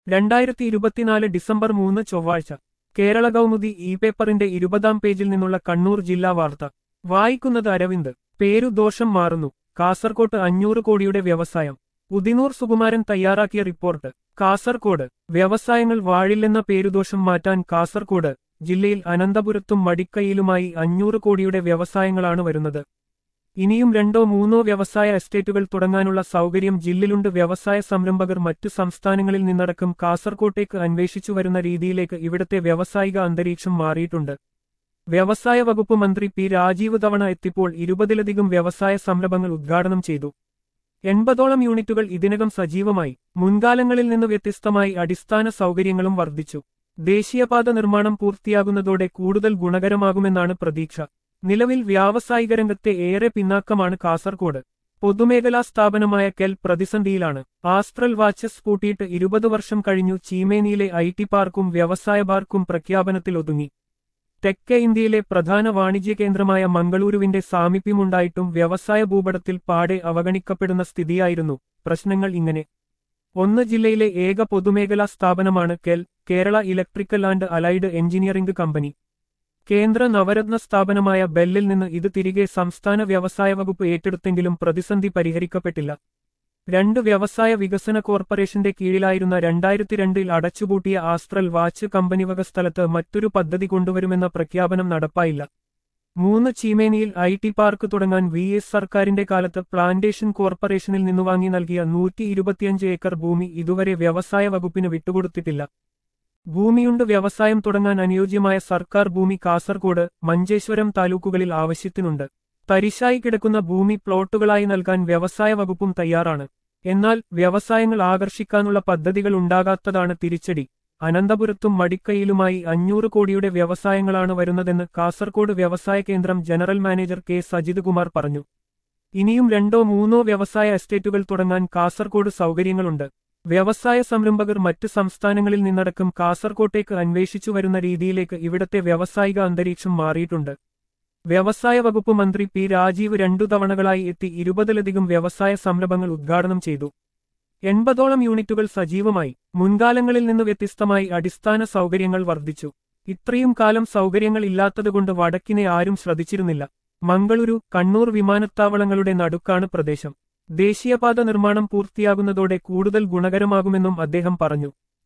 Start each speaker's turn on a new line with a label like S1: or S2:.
S1: രണ്ടായിരത്തി ഇരുപത്തിനാല് ഡിസംബർ മൂന്ന് ചൊവ്വാഴ്ച കേരള കൗമുദി ഇ പേപ്പറിന്റെ ഇരുപതാം പേജിൽ നിന്നുള്ള കണ്ണൂർ ജില്ലാ വാർത്ത വായിക്കുന്നത് അരവിന്ദ് പേരു ദോഷം മാറുന്നു കാസർകോട്ട് അഞ്ഞൂറ് കോടിയുടെ വ്യവസായം ഉദിനൂർ സുകുമാരൻ തയ്യാറാക്കിയ റിപ്പോർട്ട് കാസർകോട് വ്യവസായങ്ങൾ വാഴില്ലെന്ന പേരുദോഷം മാറ്റാൻ കാസർകോട് ജില്ലയിൽ അനന്തപുരത്തും മടിക്കയിലുമായി അഞ്ഞൂറ് കോടിയുടെ വ്യവസായങ്ങളാണ് വരുന്നത് ഇനിയും രണ്ടോ മൂന്നോ വ്യവസായ എസ്റ്റേറ്റുകൾ തുടങ്ങാനുള്ള സൗകര്യം ജില്ലിലുണ്ട് വ്യവസായ സംരംഭകർ മറ്റു സംസ്ഥാനങ്ങളിൽ നിന്നടക്കം കാസർകോട്ടേക്ക് അന്വേഷിച്ചു വരുന്ന രീതിയിലേക്ക് ഇവിടത്തെ വ്യാവസായിക അന്തരീക്ഷം മാറിയിട്ടുണ്ട് വ്യവസായ വകുപ്പ് മന്ത്രി പി രാജീവ് തവണ എത്തിപ്പോൾ ഇരുപതിലധികം വ്യവസായ സംരംഭങ്ങൾ ഉദ്ഘാടനം ചെയ്തു എൺപതോളം യൂണിറ്റുകൾ ഇതിനകം സജീവമായി മുൻകാലങ്ങളിൽ നിന്ന് വ്യത്യസ്തമായി അടിസ്ഥാന സൗകര്യങ്ങളും വർദ്ധിച്ചു ദേശീയപാത നിർമ്മാണം പൂർത്തിയാകുന്നതോടെ കൂടുതൽ ഗുണകരമാകുമെന്നാണ് പ്രതീക്ഷ നിലവിൽ വ്യാവസായിക രംഗത്തെ ഏറെ പിന്നാക്കമാണ് കാസർകോട് പൊതുമേഖലാ സ്ഥാപനമായ കെൽ പ്രതിസന്ധിയിലാണ് ആസ്ട്രൽ വാച്ചസ് പൂട്ടിയിട്ട് ഇരുപത് വർഷം കഴിഞ്ഞു ചീമേനിയിലെ ഐ ടി പാർക്കും വ്യവസായ പാർക്കും പ്രഖ്യാപനത്തിൽ ഒതുങ്ങി തെക്കേ ഇന്ത്യയിലെ പ്രധാന വാണിജ്യ കേന്ദ്രമായ മംഗളൂരുവിന്റെ സാമീപ്യമുണ്ടായിട്ടും വ്യവസായ ഭൂപടത്തിൽ പാടെ അവഗണിക്കപ്പെടുന്ന സ്ഥിതിയായിരുന്നു പ്രശ്നങ്ങൾ ഇങ്ങനെ ഒന്ന് ജില്ലയിലെ ഏക പൊതുമേഖലാ സ്ഥാപനമാണ് KEL Kerala electrical and allied engineering company കേന്ദ്ര നവരത്ന സ്ഥാപനമായ ബെല്ലിൽ നിന്ന് ഇത് തിരികെ സംസ്ഥാന വ്യവസായ വകുപ്പ് ഏറ്റെടുത്തെങ്കിലും പ്രതിസന്ധി പരിഹരിക്കപ്പെട്ടില്ല രണ്ട് വ്യവസായ വികസന കോർപ്പറേഷന്റെ കീഴിലായിരുന്ന രണ്ടായിരത്തി രണ്ടിൽ അടച്ചുപൂട്ടിയ ആസ്ട്രൽ വാച്ച് കമ്പനി വക സ്ഥലത്ത് മറ്റൊരു പദ്ധതി കൊണ്ടുവരുമെന്ന പ്രഖ്യാപനം നടപ്പായില്ല മൂന്ന് ചീമേനിയിൽ ഐ ടി പാർക്ക് തുടങ്ങാൻ വി എസ് സർക്കാരിന്റെ കാലത്ത് പ്ലാന്റേഷൻ കോർപ്പറേഷനിൽ നിന്നു വാങ്ങി നൽകിയ നൂറ്റി ഇരുപത്തിയഞ്ച് ഏക്കർ ഭൂമി ഇതുവരെ വ്യവസായ വകുപ്പിന് വിട്ടുകൊടുത്തിട്ടില്ല ഭൂമിയുണ്ട് വ്യവസായം തുടങ്ങാൻ അനുയോജ്യമായ സർക്കാർ ഭൂമി കാസർകോട് മഞ്ചേശ്വരം താലൂക്കുകളിൽ ആവശ്യത്തിനുണ്ട് തരിശായി കിടക്കുന്ന ഭൂമി പ്ലോട്ടുകളായി നൽകാൻ വ്യവസായ വകുപ്പും തയ്യാറാണ് എന്നാൽ വ്യവസായങ്ങൾ ആകർഷിക്കാനുള്ള പദ്ധതികൾ ഉണ്ടാകാത്തതാണ് തിരിച്ചടി അനന്തപുരത്തും മടിക്കയിലുമായി അഞ്ഞൂറ് കോടിയുടെ വ്യവസായങ്ങളാണ് വരുന്നതെന്ന് കാസർകോട് വ്യവസായ കേന്ദ്രം general manager K Sajith Kumar പറഞ്ഞു ഇനിയും രണ്ടോ മൂന്നോ വ്യവസായ എസ്റ്റേറ്റുകൾ തുടങ്ങാൻ കാസർകോട് സൗകര്യങ്ങളുണ്ട് വ്യവസായ സംരംഭകർ മറ്റ് സംസ്ഥാനങ്ങളിൽ നിന്നടക്കം കാസർകോട്ടേക്ക് അന്വേഷിച്ചു വരുന്ന രീതിയിലേക്ക് ഇവിടത്തെ വ്യാവസായിക അന്തരീക്ഷം മാറിയിട്ടുണ്ട് വ്യവസായ വകുപ്പ് മന്ത്രി പി രാജീവ് രണ്ടു തവണകളായി എത്തി ഇരുപതിലധികം വ്യവസായ സംരംഭങ്ങൾ ഉദ്ഘാടനം ചെയ്തു എൺപതോളം യൂണിറ്റുകൾ സജീവമായി മുൻകാലങ്ങളിൽ നിന്ന് വ്യത്യസ്തമായി അടിസ്ഥാന സൗകര്യങ്ങൾ വർദ്ധിച്ചു ഇത്രയും കാലം സൗകര്യങ്ങൾ ഇല്ലാത്തതുകൊണ്ട് വടക്കിനെ ആരും ശ്രദ്ധിച്ചിരുന്നില്ല മംഗളൂരു കണ്ണൂർ വിമാനത്താവളങ്ങളുടെ നടുക്കാണ് പ്രദേശം ദേശീയപാത നിർമ്മാണം പൂർത്തിയാകുന്നതോടെ കൂടുതൽ ഗുണകരമാകുമെന്നും അദ്ദേഹം പറഞ്ഞു